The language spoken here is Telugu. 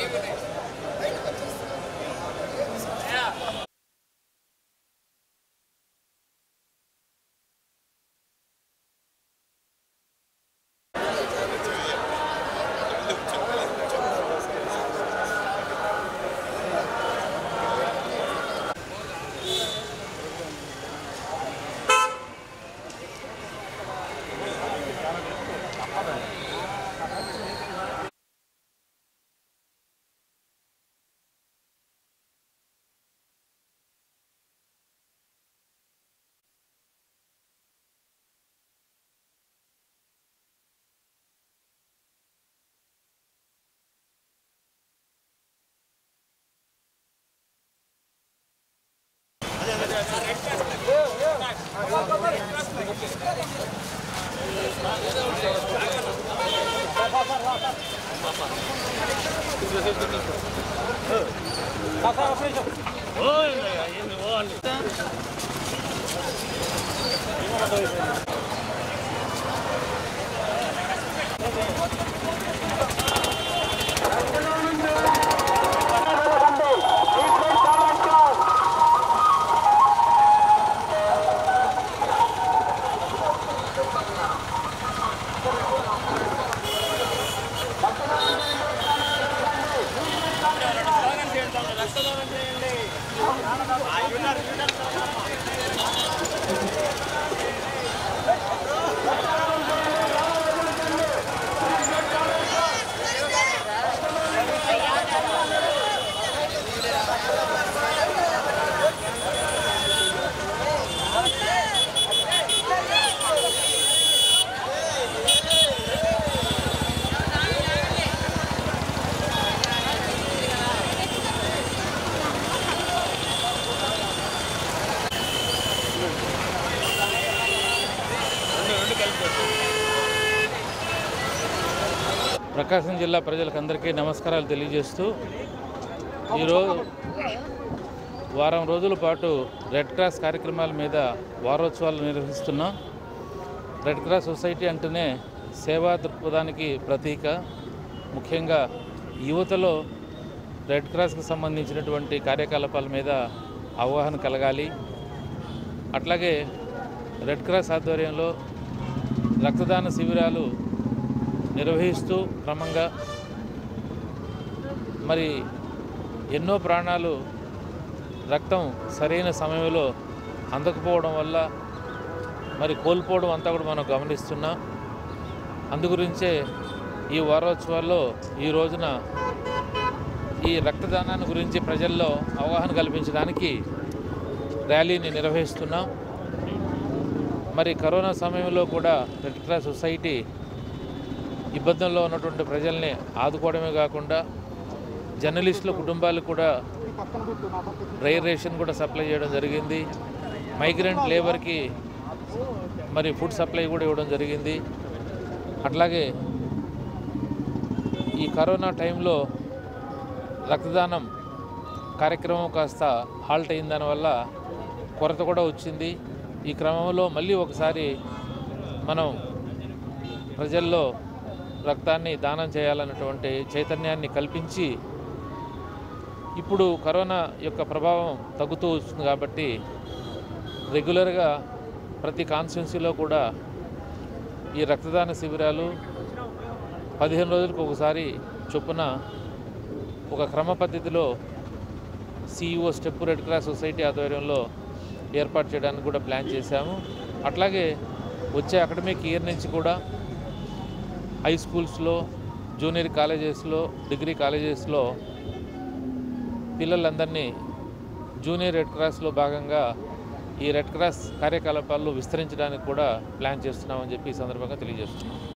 ప్రకాశం జిల్లా ప్రజలకందరికీ నమస్కారాలు తెలియజేస్తూ ఈరోజు వారం రోజుల పాటు రెడ్ క్రాస్ కార్యక్రమాల మీద వారోత్సవాలు నిర్వహిస్తున్నాం రెడ్ క్రాస్ సొసైటీ అంటేనే సేవా దృక్పథానికి ప్రతీక ముఖ్యంగా యువతలో రెడ్ క్రాస్కి సంబంధించినటువంటి కార్యకలాపాల మీద అవగాహన కలగాలి అట్లాగే రెడ్ క్రాస్ ఆధ్వర్యంలో రక్తదాన శిబిరాలు నిర్వహిస్తూ క్రమంగా మరి ఎన్నో ప్రాణాలు రక్తం సరైన సమయంలో అందకపోవడం వల్ల మరి కోల్పోవడం అంతా కూడా మనం గమనిస్తున్నాం అందుగురించే ఈ వారోత్సవాల్లో ఈ రోజున ఈ రక్తదానాన్ని గురించి ప్రజల్లో అవగాహన కల్పించడానికి ర్యాలీని నిర్వహిస్తున్నాం మరి కరోనా సమయంలో కూడా రెడ్ క్రాస్ సొసైటీ ఇబ్బందుల్లో ఉన్నటువంటి ప్రజల్ని ఆదుకోవడమే కాకుండా జర్నలిస్టుల కుటుంబాలకు కూడా డ్రై రేషన్ కూడా సప్లై చేయడం జరిగింది మైగ్రెంట్ లేబర్కి మరి ఫుడ్ సప్లై కూడా ఇవ్వడం జరిగింది అట్లాగే ఈ కరోనా టైంలో రక్తదానం కార్యక్రమం కాస్త హాల్ట్ అయిన దానివల్ల కొరత కూడా వచ్చింది ఈ క్రమంలో మళ్ళీ ఒకసారి మనం ప్రజల్లో రక్తాన్ని దానం చేయాలన్నటువంటి చైతన్యాన్ని కల్పించి ఇప్పుడు కరోనా యొక్క ప్రభావం తగ్గుతూ వస్తుంది కాబట్టి రెగ్యులర్గా ప్రతి కాన్స్టిట్యున్సీలో కూడా ఈ రక్తదాన శిబిరాలు పదిహేను రోజులకు ఒకసారి చొప్పున ఒక క్రమ పద్ధతిలో CEO step red cross society ఆధ్వర్యంలో ఏర్పాటు చేయడానికి కూడా ప్లాన్ చేశాము అట్లాగే వచ్చే అకాడమిక్ ఇయర్ నుంచి కూడా హై స్కూల్స్లో జూనియర్ కాలేజెస్లో డిగ్రీ కాలేజెస్లో పిల్లలందరినీ జూనియర్ రెడ్ క్రాస్లో భాగంగా ఈ రెడ్ క్రాస్ కార్యకలాపాల్లో విస్తరించడానికి కూడా ప్లాన్ చేస్తున్నామని చెప్పి ఈ సందర్భంగా తెలియజేస్తున్నాం